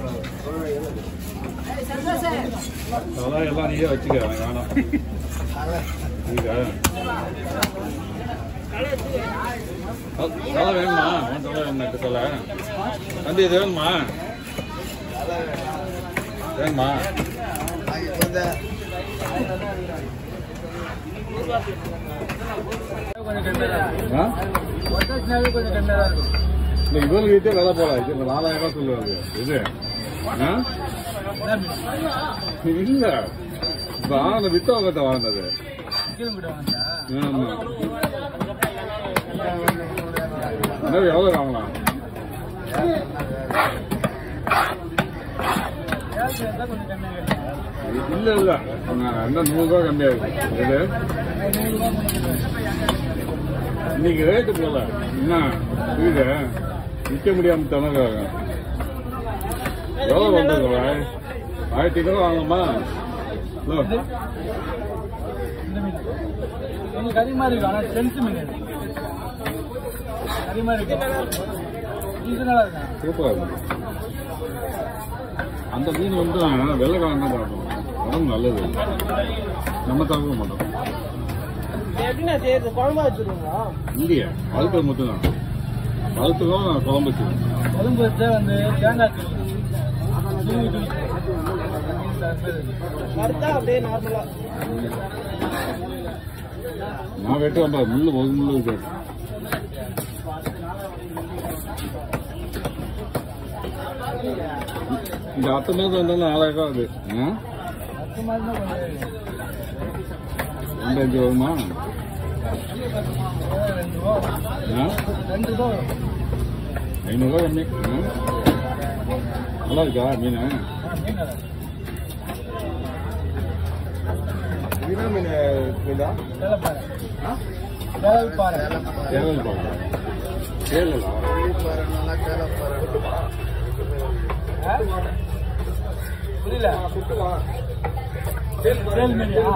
அதெல்லாம் எல்லாம் நீயே வச்சுக்க எனக்கு வேணாம் இருக்கா தலை வேணுமா உன் தலை வேணுமா எட்டு தலை தம்பி இது வேணுமா வேணுமா ஆ இல்லை இவரு கிட்டே விலை போல இது நாலாயிரம் ரூபாய் சொல்லுவாங்க இது ஆ இல்ல வாங்க வித்தவங்க வாங்கினது ஆமா என்ன எவ்வளோ வாங்கலாம் இல்ல இல்ல நான் என்ன நூறு ரூபாய் கம்மியாகுது இது இன்னைக்கு ரேட்டு போல என்ன வீடு விற்க முடியாம திணறாங்க எவ்வளோ வந்தது பாய்? ஆயிரத்தி ஐநூறு வாங்கலாமா ஹலோ கறி மாதிரி இருக்கும் ஆனால் சென்ஸ் மீன் இது. கறி மாதிரி இருக்கும் இது நல்லா இருக்கும் சூப்பரா இருக்கு அந்த மீன் வந்து வெள்ளை கலர் தான் சாப்பிடணும் உடம்பு நல்லது நம்ம சாப்பிட மாட்டோம் எப்படின்னா செய்யறது குழம்பா வச்சிருக்கீங்களா இல்லையா வளர்த்தது மட்டும்தான் வளர்த்துக்கும் குழம்பு வச்சுக்கணும் குழம்பு வச்சா வந்து தேங்காய் தூள் வறுத்தா அப்படியே நார்மலா நான் வெட்டு வந்தேன் முள்ளு ஒரு முள்ளு இருக்கு இந்த அத்தை மாதம் வந்தாலும் நாலாயிரம் ரூபா அது ஆ? பத்து மாதிரி தான் கொஞ்சம் ரெண்டு அஞ்சு வருமா ரெண்டு ரூபா ஆ? ரெண்டு ரூபா வரும். ஐநூறுரூவா கம்மி ஆ? நல்லா இருக்கா மீன் ஆ, மீன் நல்லா இருக்கு. வேலைப்பாறை. வேலைப்பாறை. கேரள பார்க்கலாம் கேரளா ஆ? புரியல சேல் சேல் மீனியா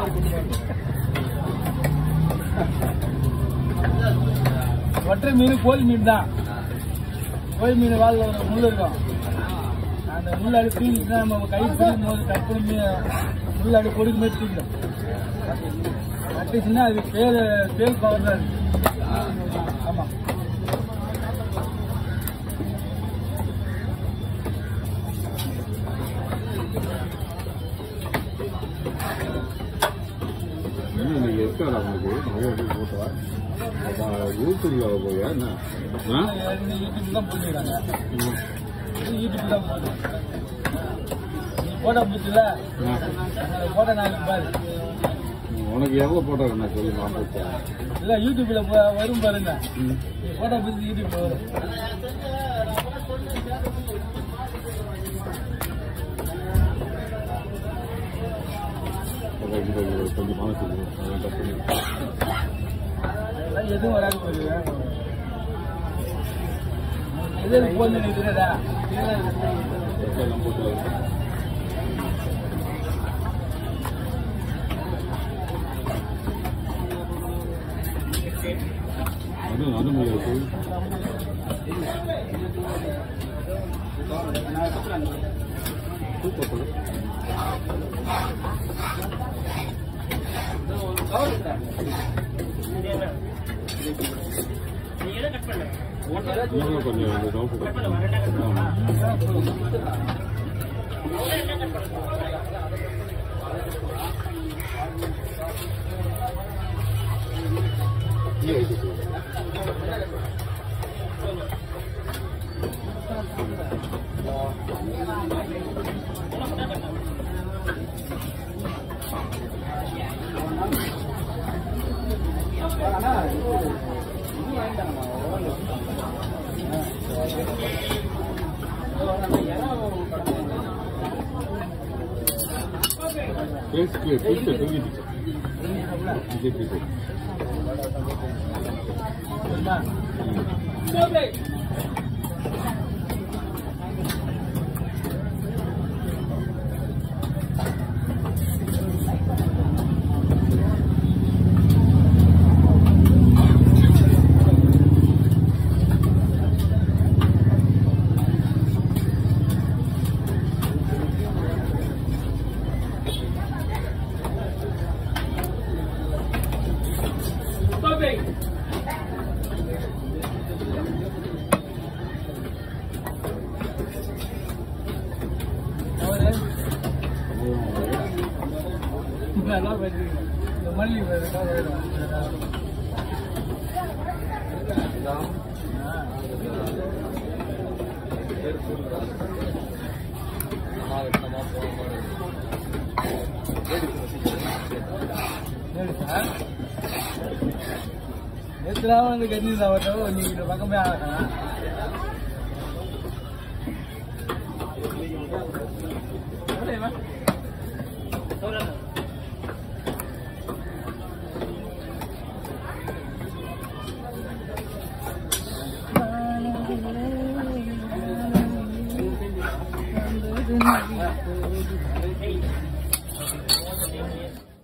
ஒற்றை மீன் கோழி மீன் தான் கோழி மீன் வாழ்ல ஒரு முள் இருக்கும் அந்த முள் அடி தூங்கிச்சுன்னா நம்ம கை பிடிக்கும் போது டப்புனு மீன் முள் அடி பொடிக்கு மேலே தூக்கிடும் கட்டுச்சுன்னா அது பேர் பேர் பவர் தான் இருக்கு ஆமாம் என்ன இன்னைக்கு இருக்காதா உங்களுக்கு நிறைய பேர் போட்டா அப்ப யூடியூப்ல போய் என்ன ஆ? யூடியூப் தான் போட்டுக்கிறாங்க ம். யூடியூப் தான் போட்டு நீ போட்டோ பிடிச்சல ஆ. போட்டோ நாளைக்கு பாரு உனக்கு எவ்வளவு போட்டோ நான் சொல்லி நான் போட்டேன் இல்ல யூடியூப்ல போ- வரும் பாருங்க ம். நீ போட்டோ பிடிச்சி யூடியூப்ல வரும் அதான் இந்த ஒரு கொஞ்சம் மனசு அதை கட் பண்ணி அதெல்லாம் எதுவும் வராது போகுது எது போன் நினைக்கிறதா எல்லாம் போட்டு அதுவும் அது முடியாது சூப்பர் நீங்களும் கொஞ்சம் இந்த டவுட் ஆமா பேசுக்கு புதுசு தூங்கிட்டு விஜய் பேசு இன்னும் எல்லாம் வச்சுக்கணும் இந்த மல்லி வேணுக்கா வேணும் சரி சார் நேற்றுலாம் வந்து கட்டி தான் நீங்க இந்த பக்கமே ஆகணும்